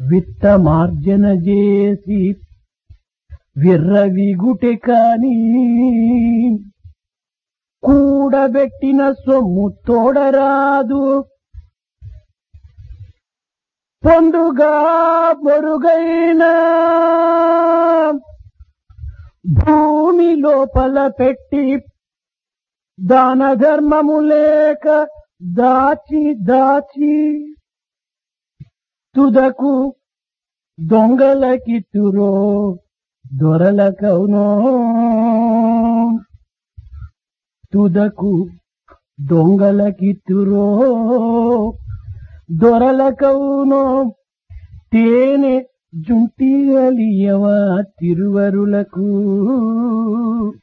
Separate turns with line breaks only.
విత్తమార్జన చేసి విర్రవిగుటె కాని కూడబెట్టిన సొమ్ము తోడరాదు పొందుగా బొరుగైన భూమి లోపల పెట్టి దాన ధర్మము లేక దాచి దాచి తుదకు దొంగలకిత్తురో దొరలకవునో తుదకు దొంగలకిత్తురో దొరలకవునో తేనె జుంటిగలియవా తిరువరులకు